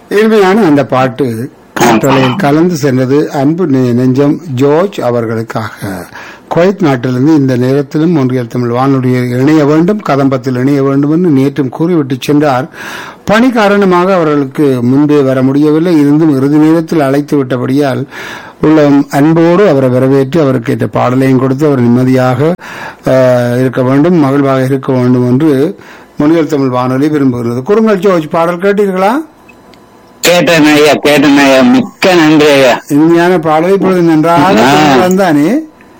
இனிமையான அந்த பாட்டு காற்றலையில் கலந்து சென்றது அன்பு நெ- நெஞ்சம் ஜோர்ஜ் அவர்களுக்காக குவைத் நாட்டிலிருந்து இந்த நேரத்திலும் ஒன்றியல் தமிழ் வானொலியில் இணைய வேண்டும் கதம்பத்தில் இணைய வேண்டும் என்று நேற்றும் கூறிவிட்டு சென்றார் பணி காரணமாக அவர்களுக்கு முன்பே வர முடியவில்லை இருந்தும் இறுதி நேரத்தில் அழைத்து விட்டபடியால் உள்ள அன்போடு அவரை வரவேற்று அவருக்கு ஏற்ற பாடலையும் கொடுத்து அவர் நிம்மதியாக அஹ், இருக்க வேண்டும் மகிழ்வாக இருக்க வேண்டும் என்று முன்னியல் தமிழ் வானொலி விரும்புகிறது குறுங்கள் ஜோர்ஜ் பாடல் கேட்டீர்களா கேட்டேன் ஐயா கேட்டேன் ஐயா மிக்க நன்றி ஐயா இனிமையான பாடல் இப்பொழுது நன்றாக ஆ. வந்தானே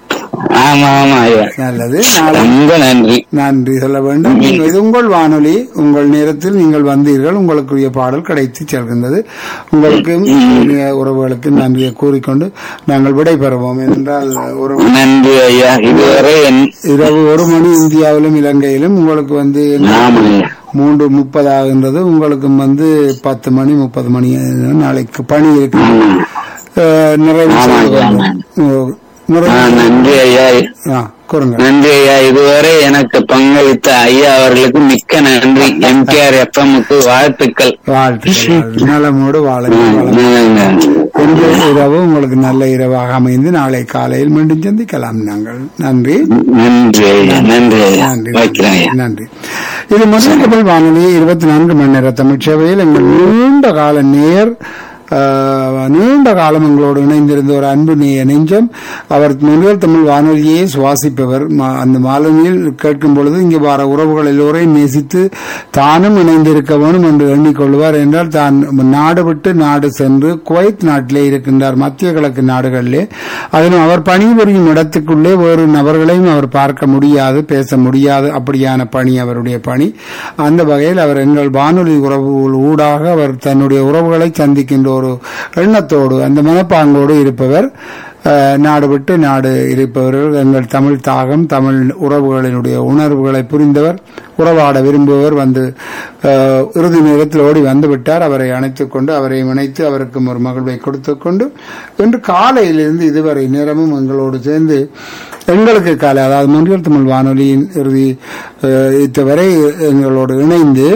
ஆமா ஆமா ஐயா நல்லது நாளை ரொம்ப நன்றி நன்றி சொல்ல வேண்டும் இது உங்கள் வானொலி உங்கள் நேரத்தில் நீங்கள் வந்தீர்கள் உங்களுக்குரிய பாடல் கிடைத்து செல்கின்றது உங்களுக்கும் இனிய உறவுகளுக்கும் நன்றியை கூறிக்கொண்டு நாங்கள் விடைபெறுவோம் என்றால் ஒரு நன்றி ஐயா இதுவரை என் இரவு ஒரு மணி இந்தியாவிலும் இலங்கையிலும் உங்களுக்கு வந்து ஆமா ஐயா மூன்று முப்பது ஆகின்றது உங்களுக்கும் வந்து பத்து மணி முப்பது மணி நாளைக்கு பணி இருக்கு அஹ், நிறைவு ஆமா, செய்ய ஆமா. வேண்டும் அஹ், ஆ, நிறைவு நன்றி ஐயா ஆ, கூறுங்க நன்றி ஐயா இதுவரை எனக்கு பங்களித்த ஐயா அவர்களுக்கு மிக்க நன்றி எம்கேஆர் எஃப்எம்முக்கு வாழ்த்துக்கள் வாழ்த்துக்கள் நலமோடு வாழுங்கள் வளம். இன்று இரவு உங்களுக்கு நல்ல இரவாக அமைந்து நாளை காலையில் மீண்டும் சந்திக்கலாம் நாங்கள் நன்றி நன்றி ஐயா நன்றி ஐயா நன்றி வைக்கிறேன் ஐயா நன்றி இது முதல் கபல் வானொலி இருபத்தி நான்கு மணி நேர தமிழ் சேவையில் எங்கள் நீண்ட கால நேர் ஆஹ், நீண்ட காலம் எங்களோடு இணைந்திருந்த ஒரு அன்பு நேய நெஞ்சம் அவர் முதல் தமிழ் வானொலியே சுவாசிப்பவர் மா- அந்த மாலனியில் கேட்கும் பொழுது இங்கே வர உறவுகள் எல்லோரையும் நேசித்து தானும் இணைந்திருக்க வேண்டும் என்று எண்ணிக்கொள்வார் என்றால் தான் நாடு விட்டு நாடு சென்று குவைத் நாட்டிலே இருக்கின்றார் மத்திய கிழக்கு நாடுகளிலே அதிலும் அவர் பணிபுரியும் இடத்துக்குள்ளே வேறு நபர்களையும் அவர் பார்க்க முடியாது பேச முடியாது அப்படியான பணி அவருடைய பணி அந்த வகையில் அவர் எங்கள் வானொலி உறவுகள் ஊடாக அவர் தன்னுடைய உறவுகளை சந்திக்கின்ற ஒரு எண்ணத்தோடு அந்த மனப்பாங்கோடு இருப்பவர் அஹ், நாடு விட்டு நாடு இருப்பவர்கள் எங்கள் தமிழ் தாகம் தமிழ் உறவுகளினுடைய உணர்வுகளை புரிந்தவர் உறவாட விரும்புபவர் வந்து அஹ், இறுதி நேரத்தில் ஓடி வந்து விட்டார் அவரை அணைத்துக் கொண்டு அவரை இணைத்து அவருக்கும் ஒரு மகிழ்வை கொடுத்துக் கொண்டு இன்று காலையிலிருந்து இதுவரை நேரமும் எங்களோடு சேர்ந்து எங்களுக்கு காலை அதாவது முன்னியல் தமிழ் வானொலியின் இறுதி அஹ், இதுவரை எங்களோடு இணைந்து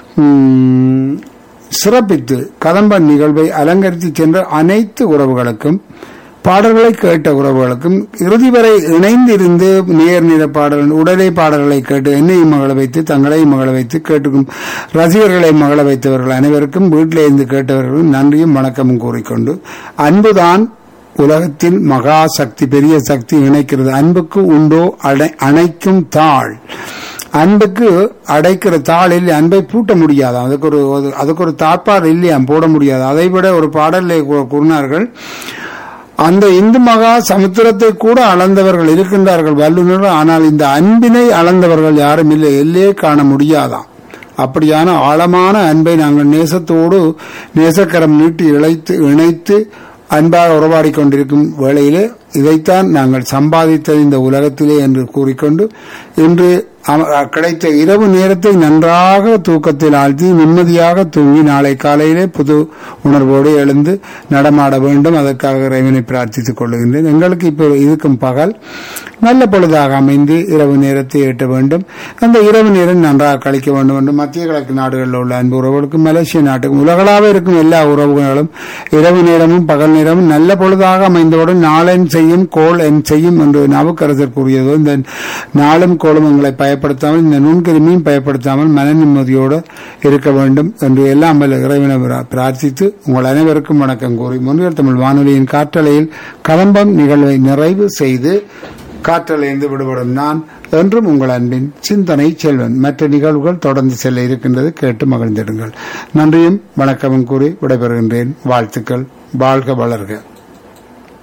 ம், சிறப்பித்து கதம்பன் நிகழ்வை அலங்கரித்து சென்ற அனைத்து உறவுகளுக்கும் பாடல்களை கேட்ட உறவுகளுக்கும் இறுதி வரை இணைந்திருந்து நேர் நிற பாடல் உடலை பாடல்களை கேட்டு என்னையும் மகள வைத்து தங்களையும் மகள வைத்து கேட்டுக்கும் ரசிகர்களை மகள வைத்தவர்கள் அனைவருக்கும் வீட்டிலே இருந்து கேட்டவர்களும் நன்றியும் வணக்கமும் கூறிக்கொண்டு அன்புதான் உலகத்தில் மகா சக்தி பெரிய சக்தி இணைக்கிறது அன்புக்கு உண்டோ அடை- அணைக்கும் தாள் அன்புக்கு அடைக்கிற தாள் இல்லை அன்பை பூட்ட முடியாது அதுக்கு ஒரு ஒரு- அதுக்கு ஒரு தாப்பார் இல்லையா போட முடியாது அதை விட ஒரு பாடலை கூ- கூறினார்கள் அந்த இந்து மகா சமுத்திரத்தை கூட அளந்தவர்கள் இருக்கின்றார்கள் வல்லுநர்கள் ஆனால் இந்த அன்பினை அளந்தவர்கள் யாரும் இல்லை எல்லையே காண முடியாதாம் அப்படியான ஆழமான அன்பை நாங்கள் நேசத்தோடு நேசக்கரம் நீட்டி இழைத்து இணைத்து அன்பாக உறவாடிக் கொண்டிருக்கும் வேளையிலே இதைத்தான் நாங்கள் சம்பாதித்தது இந்த உலகத்திலே என்று கூறிக்கொண்டு இன்று அம- கிடைத்த இரவு நேரத்தை நன்றாக தூக்கத்தில் ஆழ்த்தி நிம்மதியாக தூங்கி நாளை காலையிலே புது உணர்வோடு எழுந்து நடமாட வேண்டும் அதற்காக இறைவனை பிரார்த்தித்துக் கொள்ளுகின்றேன் எங்களுக்கு இப்போ இருக்கும் பகல் நல்ல பொழுதாக அமைந்து இரவு நேரத்தை எட்ட வேண்டும் அந்த இரவு நேரம் நன்றாக கழிக்க வேண்டும் என்று மத்திய கிழக்கு நாடுகளில் உள்ள அன்பு உறவுகளுக்கும் மலேசிய நாட்டுக்கும் உலகளாக இருக்கும் எல்லா உறவுகளும் இரவு நேரமும் பகல் நேரமும் நல்ல பொழுதாக அமைந்தவுடன் நாளென் செய்யும் கோள் என் செய்யும் என்று நாவுக்கரசர் கூறியதோ இந்த நாளும் கோளும் எங்களை பயப்படுத்தாமல் இந்த நுண்கிருமியும் பயப்படுத்தாமல் மன நிம்மதியோடு இருக்க வேண்டும் என்று எல்லாம் வல்ல இறைவனை பிரா- பிரார்த்தித்து உங்கள் அனைவருக்கும் வணக்கம் கூறி முன்னியல் தமிழ் வானொலியின் காற்றலையில் கலம்பம் நிகழ்வை நிறைவு செய்து காற்றலைந்து விடுபடும் நான் என்றும் உங்கள் அன்பின் சிந்தனை செல்வன் மற்ற நிகழ்வுகள் தொடர்ந்து செல்ல இருக்கின்றது கேட்டு மகிழ்ந்திடுங்கள் நன்றியும் வணக்கமும் கூறி விடைபெறுகின்றேன் வாழ்த்துக்கள் வாழ்க வளர்க